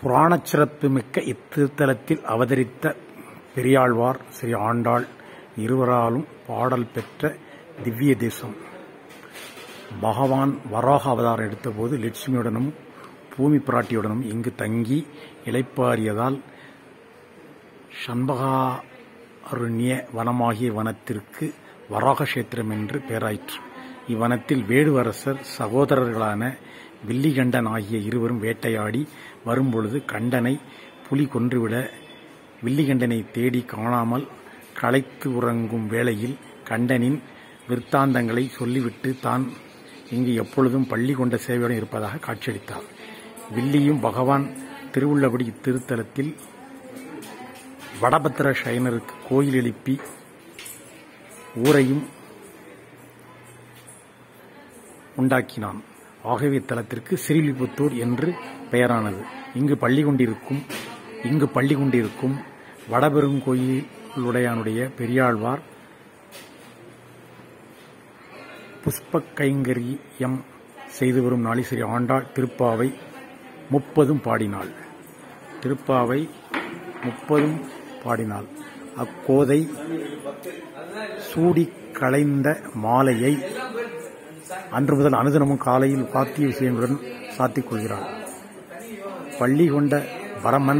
புராணச் சிறப்புமிக்க இத்திருத்தலத்தில் அவதரித்த பெரியாழ்வார் ஸ்ரீ ஆண்டாள் இருவராலும் பாடல் பெற்ற திவ்ய தேசம் பகவான் வராக அவதாரம் எடுத்தபோது லட்சுமியுடனும் பூமி பிராட்டியுடனும் இங்கு தங்கி இளைப்பாறியதால் சண்பகாருண்ய வனமாகிய வனத்திற்கு வராகக்ஷேத்திரம் என்று பெயராயிற்று இவ்வனத்தில் வேடுவரசர் சகோதரர்களான வில்லிகண்டன் ஆகிய இருவரும் வேட்டையாடி வரும்பொழுது கண்டனை புலி கொன்றுவிட வில்லிகண்டனை தேடி காணாமல் களைத்து உறங்கும் வேளையில் கண்டனின் விற்த்தாந்தங்களை சொல்லிவிட்டு தான் இங்கு எப்பொழுதும் பள்ளி கொண்ட சேவையுடன் இருப்பதாக காட்சியளித்தார் வில்லியும் பகவான் திருவுள்ளபடி இத்திருத்தலத்தில் வடபத்திர சயனருக்கு கோயில் எழுப்பி ஊரையும் உண்டாக்கினான் ஆகவே இத்தலத்திற்கு சிறிலிபுத்தூர் என்று பெயரானது இங்கு பள்ளி கொண்டிருக்கும் இங்கு பள்ளி கொண்டிருக்கும் வடபெருங்கோயிலுடையானுடைய பெரியாழ்வார் புஷ்ப கைங்கரியம் செய்து வரும் நாளை ஸ்ரீ ஆண்டாள் திருப்பாவை முப்பதும் பாடினாள் திருப்பாவை முப்பதும் பாடினாள் அக்கோதை சூடி களைந்த மாலையை அன்று முதல் அனுதினமும் காலையில் பாத்திய விஷயங்களுடன் சாத்திக் கொள்கிறாள் பள்ளி கொண்ட பரமன்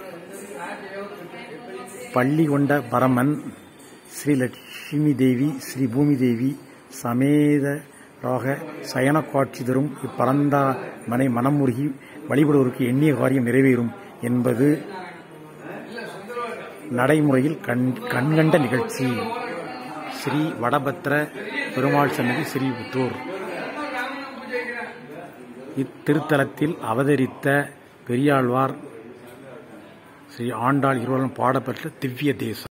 பள்ளி கொண்ட பரமன் ஸ்ரீ லட்சுமி தேவி ஸ்ரீ பூமி தேவி சமேதராக சயன காட்சி தரும் இப்பரந்தா மனை மனமுருகி வழிபடுவதற்கு எண்ணிய காரியம் நிறைவேறும் என்பது நடைமுறையில் கண் கண்கண்ட நிகழ்ச்சி ஸ்ரீ வடபத்திர பெருமாள் சன்னதி ஸ்ரீபுத்தூர் இத்திருத்தலத்தில் அவதரித்த பெரியாழ்வார் ஸ்ரீ ஆண்டாள் இருவரும் பாடப்பெற்ற திவ்ய தேசம்